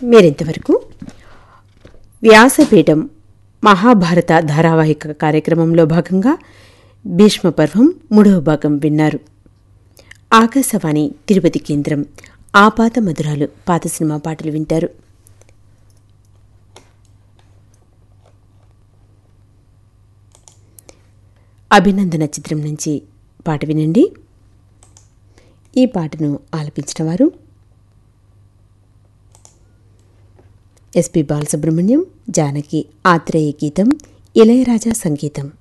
మీరింతవరకు వ్యాసపీఠం మహాభారత ధారావాహిక కార్యక్రమంలో భాగంగా భీష్మ పర్వం మూడవ భాగం విన్నారు ఆకాశవాణి తిరుపతి కేంద్రం ఆపాత మధురాలు పాత సినిమా పాటలు వింటారు అభినందన చిత్రం నుంచి పాట వినండి ఈ పాటను ఆలపించిన వారు ఎస్పి బాలసుబ్రహ్మణ్యం జానకి ఆత్రేయ గీతం ఇళయరాజా సంగీతం